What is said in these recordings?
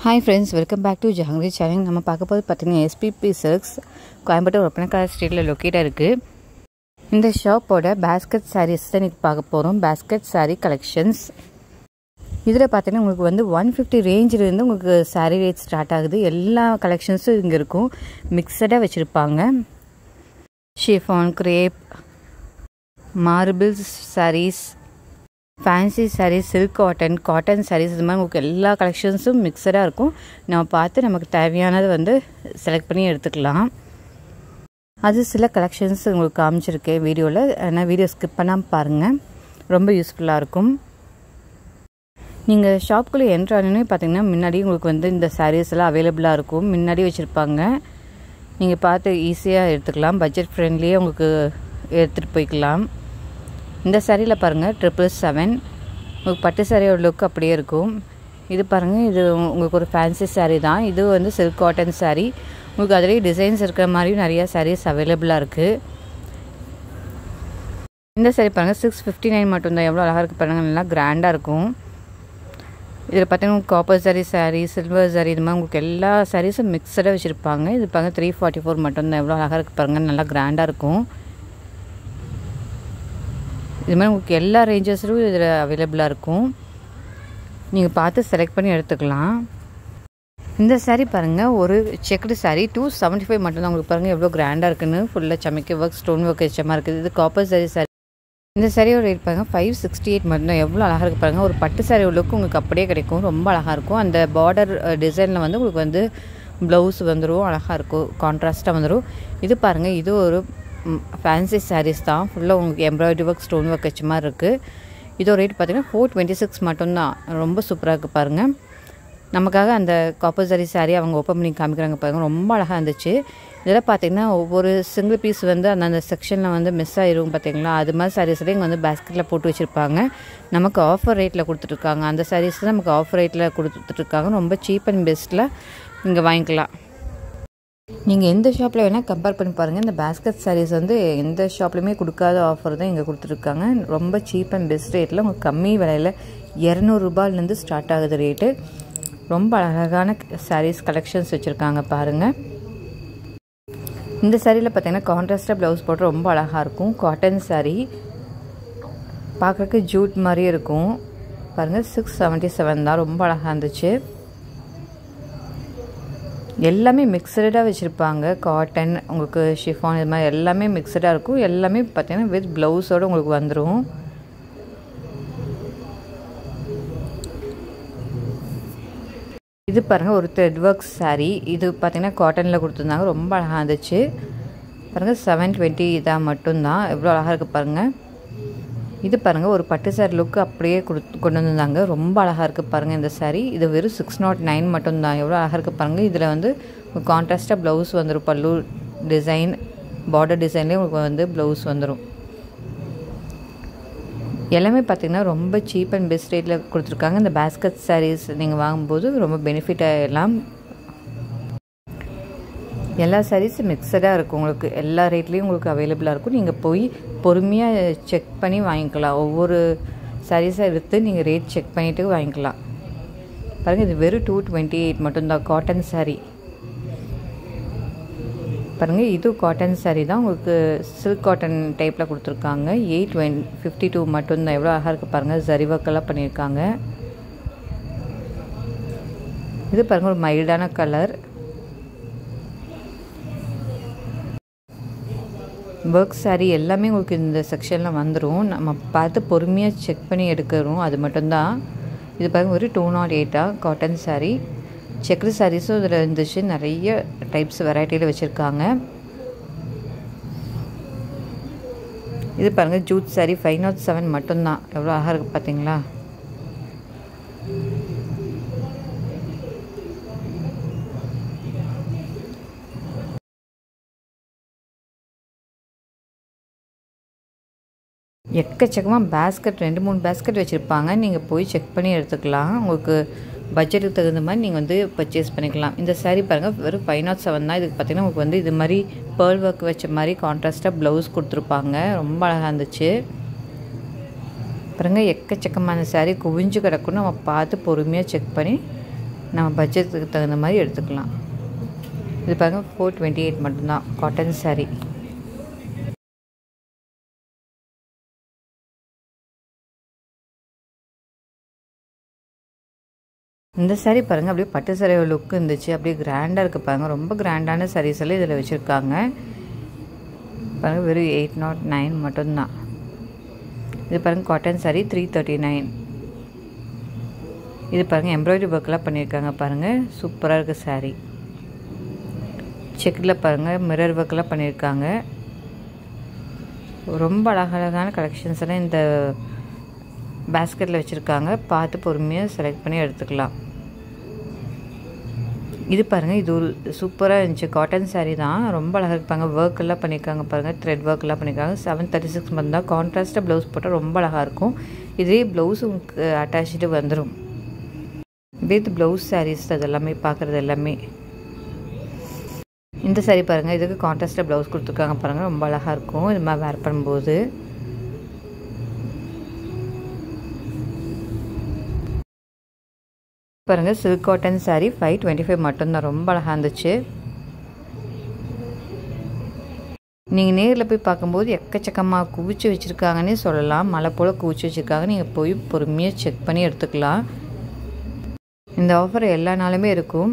hi friends welcome back to Jahangir channel நம்ம பார்க்க போது பார்த்தீங்கன்னா எஸ்பிபி சில்க்ஸ் கோயம்புத்தூர் ஒப்பனக்கார ஸ்ட்ரீட்டில் லொக்கேட்டாக இருக்குது இந்த ஷாப்போட பேஸ்கெட் சாரீஸ் தான் இன்றைக்கி பார்க்க போகிறோம் பேஸ்கெட் சாரீ கலெக்ஷன்ஸ் இதில் பார்த்தீங்கன்னா உங்களுக்கு வந்து ஒன் ஃபிஃப்டி ரேஞ்சிலேருந்து உங்களுக்கு சாரீ ரேட் ஸ்டார்ட் ஆகுது எல்லா கலெக்ஷன்ஸும் இங்கே இருக்கும் மிக்சடாக வச்சுருப்பாங்க chiffon crepe marbles sarees fancy sarees silk cotton cotton sarees இது மாதிரி உங்களுக்கு எல்லா கலெக்ஷன்ஸும் மிக்சடாக இருக்கும் நம்ம பார்த்து நமக்கு தேவையானதை வந்து செலக்ட் பண்ணி எடுத்துக்கலாம் அது சில கலெக்ஷன்ஸ் உங்களுக்கு காமிச்சிருக்கேன் வீடியோவில் ஆனால் வீடியோ ஸ்கிப் பண்ணாமல் பாருங்கள் ரொம்ப யூஸ்ஃபுல்லாக இருக்கும் நீங்கள் ஷாப்புக்குள்ளே என்ட்ரானே பார்த்தீங்கன்னா முன்னாடி உங்களுக்கு வந்து இந்த சாரீஸ் எல்லாம் அவைலபிளாக இருக்கும் முன்னாடி வச்சுருப்பாங்க நீங்கள் பார்த்து ஈஸியாக எடுத்துக்கலாம் பட்ஜெட் ஃப்ரெண்ட்லியே உங்களுக்கு எடுத்துகிட்டு போய்க்கலாம் இந்த சாரியில் பாருங்கள் ட்ரிபிள் செவன் உங்களுக்கு பட்டு சாரியோட லுக் அப்படியே இருக்கும் இது பாருங்கள் இது உங்களுக்கு ஒரு ஃபேன்சி சாரீ தான் இது வந்து சில்க் காட்டன் சாரீ உங்களுக்கு அதிலேயே டிசைன்ஸ் இருக்கிற மாதிரியும் நிறையா சாரீஸ் அவைலபிளாக இருக்குது இந்த சாரீ பாருங்கள் சிக்ஸ் ஃபிஃப்டி நைன் மட்டும்தான் எவ்வளோ அழகாக இருக்குது பாருங்கள் நல்லா கிராண்டாக இருக்கும் இதில் பார்த்தீங்கன்னா காப்பர் சாரீ சாரீ சில்வர் சாரீ இது மாதிரி உங்களுக்கு எல்லா சாரீஸும் மிக்சடாக வச்சுருப்பாங்க இது பாருங்கள் த்ரீ ஃபார்ட்டி ஃபோர் மட்டும்தான் எவ்வளோ அழகாக இருக்குது பாருங்கள் நல்லா கிராண்டாக இருக்கும் இது மாதிரி உங்களுக்கு எல்லா ரேஞ்சஸ்லும் இதில் அவைலபிளாக இருக்கும் நீங்கள் பார்த்து செலக்ட் பண்ணி எடுத்துக்கலாம் இந்த சாரீ பாருங்கள் ஒரு checked saree two seventy five மட்டும்தான் உங்களுக்கு பாருங்கள் எவ்வளோ கிராண்டாக இருக்குன்னு ஃபுல்லாக சமைக்க ஒர்க் ஸ்டோன் ஒர்க் வச்சமாக இருக்குது இது காப்பர் சாரீ சாரீ இந்த சாரியோட ரேட் பாருங்கள் ஃபைவ் சிக்ஸ்டி எயிட் மட்டும்தான் எவ்வளோ அழகாக இருக்குது பாருங்கள் ஒரு பட்டு சாரீ லுக்கு உங்களுக்கு அப்படியே கிடைக்கும் ரொம்ப அழகாக இருக்கும் அந்த பார்டர் டிசைனில் வந்து உங்களுக்கு வந்து ப்ளவுஸ் வந்துடும் அழகாக இருக்கும் கான்ட்ராஸ்ட்டாக வந்துடும் இது பாருங்கள் இது ஒரு ஃபேன்சி சாரீஸ் தான் ஃபுல்லாக உங்களுக்கு எம்ப்ராய்டரி ஒர்க் ஸ்டோன் ஒர்க் வச்ச மாதிரி இருக்குது இதோட ரேட் பார்த்தீங்கன்னா ஃபோர் டுவெண்ட்டி சிக்ஸ் மட்டும்தான் ரொம்ப சூப்பராக இருக்குது பாருங்கள் நமக்காக அந்த காப்பர் சாரி சாரீ அவங்க ஓப்பன் பண்ணி காமிக்கிறாங்க பாருங்கள் ரொம்ப அழகாக இருந்துச்சு இதெல்லாம் பார்த்தீங்கன்னா ஒவ்வொரு சிங்கிள் பீஸ் வந்து அந்தந்த செக்ஷனில் வந்து மிஸ் ஆயிரும் பார்த்தீங்களா அது மாதிரி சாரீஸ்லாம் இங்கே வந்து பேஸ்கெட்டில் போட்டு வச்சுருப்பாங்க நமக்கு ஆஃபர் ரேட்டில் கொடுத்துட்ருக்காங்க அந்த சாரீஸ் தான் நமக்கு ஆஃபர் ரேட்டில் கொடுத்துட்ருக்காங்க ரொம்ப சீப் அண்ட் பெஸ்ட்டில் இங்கே வாங்கிக்கலாம் நீங்கள் எந்த ஷாப்பில் வேணால் கம்பேர் பண்ணி பாருங்கள் இந்த பேஸ்கெட் சாரீஸ் வந்து எந்த ஷாப்லையுமே கொடுக்காத ஆஃபர் தான் இங்கே கொடுத்துருக்காங்க ரொம்ப சீப் அண்ட் பெஸ்ட் ரேட்டில் உங்களுக்கு கம்மி விலையில் இரநூறுபாலேருந்து ஸ்டார்ட் ஆகுது ரேட்டு ரொம்ப அழகான சாரீஸ் கலெக்ஷன்ஸ் வச்சுருக்காங்க பாருங்கள் இந்த சாரியில் பார்த்தீங்கன்னா கான்ட்ராஸ்டாக ப்ளவுஸ் போட்டு ரொம்ப அழகாக இருக்கும் காட்டன் சாரீ பார்க்குறக்கு ஜூட் மாதிரி இருக்கும் பாருங்கள் சிக்ஸ் செவன்ட்டி செவன் தான் ரொம்ப அழகாக இருந்துச்சு எல்லாமே மிக்சடாக வச்சுருப்பாங்க காட்டன் உங்களுக்கு ஷிஃபான் இது மாதிரி எல்லாமே மிக்சடாக இருக்கும் எல்லாமே பார்த்தீங்கன்னா வித் ப்ளவுஸோடு உங்களுக்கு வந்துடும் இது பாருங்கள் ஒரு த்ரெட் ஒர்க் சாரீ இது பார்த்திங்கன்னா காட்டனில் கொடுத்துருந்தாங்க ரொம்ப அழகாக இருந்துச்சு பாருங்கள் செவன் டுவெண்ட்டி இதாக மட்டும்தான் எவ்வளோ அழகாக இருக்குது பாருங்கள் இது பாருங்கள் ஒரு பட்டு சாரி லுக்கு அப்படியே கொடுத்து கொண்டு வந்திருந்தாங்க ரொம்ப அழகாக இருக்குது பாருங்கள் இந்த சாரீ இது வெறும் சிக்ஸ் நாட் நைன் மட்டும்தான் எவ்வளோ அழகாக இருக்குது பாருங்கள் இதில் வந்து கான்ட்ராஸ்ட்டாக ப்ளவுஸ் வந்துடும் பல்லு டிசைன் பார்டர் டிசைன்லேயே உங்களுக்கு வந்து ப்ளவுஸ் வந்துடும் எல்லாமே பார்த்திங்கன்னா ரொம்ப சீப் அண்ட் பெஸ்ட் ரேட்டில் கொடுத்துருக்காங்க இந்த பேஸ்கட் சாரீஸ் நீங்கள் வாங்கும்போது ரொம்ப பெனிஃபிட்டாக எல்லாம் எல்லா சாரீஸும் மிக்சடாக இருக்கும் உங்களுக்கு எல்லா ரேட்லேயும் உங்களுக்கு அவைலபிளாக இருக்கும் நீங்கள் போய் பொறுமையாக செக் பண்ணி வாங்கிக்கலாம் ஒவ்வொரு சாரீஸாக எடுத்து நீங்கள் ரேட் செக் பண்ணிவிட்டு வாங்கிக்கலாம் பாருங்கள் இது வெறும் டூ டுவெண்ட்டி எயிட் மட்டும்தான் காட்டன் சாரீ பாருங்கள் இது காட்டன் சாரீ தான் உங்களுக்கு சில்க் காட்டன் டைப்பில் கொடுத்துருக்காங்க எயிட் டுவென் ஃபிஃப்டி டூ மட்டும்தான் எவ்வளோ அழகாக இருக்குது பாருங்கள் ஜரி ஒர்க்கெல்லாம் பண்ணியிருக்காங்க இது பாருங்கள் ஒரு மைல்டான கலர் ஒர்க் சாரீ எல்லாமே உங்களுக்கு இந்த செக்ஷனில் வந்துடும் நம்ம பார்த்து பொறுமையாக செக் பண்ணி எடுக்கிறோம் அது மட்டும்தான் இது பாருங்கள் ஒரு டூ நாட் எயிட்டாக காட்டன் சாரீ செக்குடு சாரீஸும் இதில் இருந்துச்சு நிறைய டைப்ஸ் வெரைட்டியில் வச்சுருக்காங்க இது பாருங்கள் jute saree five nought seven மட்டும்தான் எவ்வளோ அழகாக இருக்குது பார்த்தீங்களா எக்கச்சக்கமாக பேஸ்கெட் ரெண்டு மூணு பேஸ்கெட் வச்சுருப்பாங்க நீங்கள் போய் செக் பண்ணி எடுத்துக்கலாம் உங்களுக்கு பட்ஜெட்டுக்கு தகுந்த மாதிரி நீங்கள் வந்து பர்ச்சேஸ் பண்ணிக்கலாம் இந்த சாரீ பாருங்கள் வெறும் ஃபைவ் நாட் செவன் தான் இதுக்கு பார்த்தீங்கன்னா உங்களுக்கு வந்து இது மாதிரி பேர்ல் ஒர்க் வச்ச மாதிரி கான்ட்ராஸ்ட்டாக ப்ளவுஸ் கொடுத்துருப்பாங்க ரொம்ப அழகாக இருந்துச்சு பாருங்கள் எக்கச்சக்கமான சாரீ குவிஞ்சு கிடக்கும் நம்ம பார்த்து பொறுமையாக செக் பண்ணி நம்ம பட்ஜெட்டுக்கு தகுந்த மாதிரி எடுத்துக்கலாம் இது பாருங்கள் ஃபோர் டுவெண்ட்டி எயிட் மட்டும்தான் காட்டன் சாரீ இந்த சாரீ பாருங்கள் அப்படியே பட்டு சாரீ லுக் இருந்துச்சு அப்படியே கிராண்டாக இருக்குது பாருங்கள் ரொம்ப கிராண்டான சாரீஸ் எல்லாம் இதில் வச்சுருக்காங்க பாருங்கள் வெறும் எயிட் நாட் நைன் மட்டும்தான் இது பாருங்கள் cotton saree three thirty nine இது பாருங்கள் எம்ப்ராய்டரி ஒர்க்கெலாம் பண்ணியிருக்காங்க பாருங்கள் சூப்பராக இருக்குது சாரீ செக்கில் பாருங்கள் மிரர் ஒர்க்கெலாம் பண்ணியிருக்காங்க ரொம்ப அழகழகான கலெக்ஷன்ஸ் எல்லாம் இந்த பேஸ்கெட்டில் வச்சுருக்காங்க பார்த்து பொறுமையாக செலக்ட் பண்ணி எடுத்துக்கலாம் இது பாருங்கள் இது ஒரு சூப்பராக இருந்துச்சு காட்டன் சாரீ தான் ரொம்ப அழகாக இருப்பாங்க ஒர்க் எல்லாம் பண்ணியிருக்காங்க பாருங்கள் த்ரெட் ஒர்க் எல்லாம் பண்ணியிருக்காங்க செவன் தேர்ட்டி சிக்ஸ் மந்த் தான் கான்ட்ராஸ்ட்டாக ப்ளவுஸ் போட்டால் ரொம்ப அழகாக இருக்கும் இதே ப்ளவுஸ் உங்களுக்கு அட்டாச்சு வந்துடும் வித் ப்ளவுஸ் சாரீஸ் அது எல்லாமே பார்க்குறது எல்லாமே இந்த சாரீ பாருங்கள் இதுக்கு கான்ட்ராஸ்ட்டாக ப்ளவுஸ் கொடுத்துருக்காங்க பாருங்கள் ரொம்ப அழகாக இருக்கும் இது மாதிரி வேர் பண்ணும்போது பாருங்கள் silk cotton saree five twenty five மட்டும்தான் ரொம்ப அழகாக இருந்துச்சு நீங்கள் நேரில் போய் பார்க்கும்போது எக்கச்சக்கமாக குவிச்சு வச்சுருக்காங்கன்னே சொல்லலாம் மழை போல் குவிச்சு வச்சுருக்காங்க நீங்கள் போய் பொறுமையாக செக் பண்ணி எடுத்துக்கலாம் இந்த ஆஃபர் எல்லா நாளுமே இருக்கும்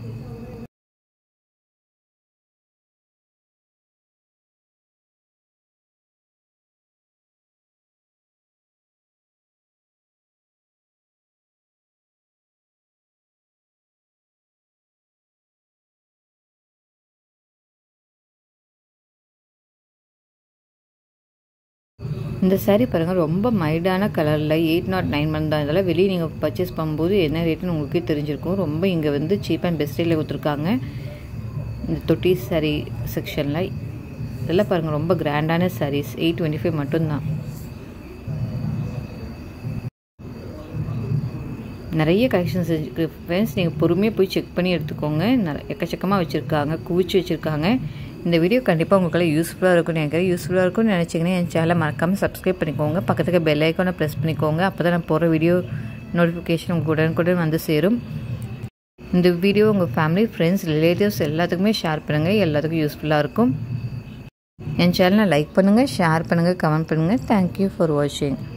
இந்த சாரீ பாருங்கள் ரொம்ப மைல்டான கலரில் எயிட் நாட் நைன் மந்த் தான் இதெல்லாம் வெளியே நீங்கள் பர்ச்சேஸ் பண்ணும்போது என்ன ரேட்டுன்னு உங்களுக்கே தெரிஞ்சிருக்கும் ரொம்ப இங்கே வந்து சீப் அண்ட் பெஸ்ட் ரேட்டில் கொடுத்துருக்காங்க இந்த தொட்டி சாரீ செக்ஷனில் இதெல்லாம் பாருங்கள் ரொம்ப கிராண்டான சாரீஸ் எயிட் டுவெண்ட்டி ஃபைவ் மட்டும்தான் நிறைய கலெக்ஷன்ஸ் இருக்குது ஃப்ரெண்ட்ஸ் நீங்கள் பொறுமையாக போய் செக் பண்ணி எடுத்துக்கோங்க நிறைய எக்கச்சக்கமாக வச்சுருக்காங்க குவிச்சு வச்சுருக்காங்க இந்த வீடியோ கண்டிப்பாக உங்களுக்கெல்லாம் யூஸ்ஃபுல்லாக இருக்கும்னு நினைக்கிறேன் யூஸ்ஃபுல்லாக இருக்கும்னு நினச்சிங்கன்னா என் சேனலை மறக்காமல் சப்ஸ்கிரைப் பண்ணிக்கோங்க பக்கத்துக்கு பெல் ஐக்கானை ப்ரெஸ் பண்ணிக்கோங்க அப்போ தான் நான் போகிற வீடியோ நோட்டிஃபிகேஷன் உங்களுக்கு உடனுக்குடன் வந்து சேரும் இந்த வீடியோ உங்கள் ஃபேமிலி ஃப்ரெண்ட்ஸ் ரிலேட்டிவ்ஸ் எல்லாத்துக்குமே ஷேர் பண்ணுங்கள் எல்லாத்துக்கும் யூஸ்ஃபுல்லாக இருக்கும் என் சேனலை லைக் பண்ணுங்கள் ஷேர் பண்ணுங்கள் கமெண்ட் பண்ணுங்கள் தேங்க்யூ ஃபார் வாட்சிங்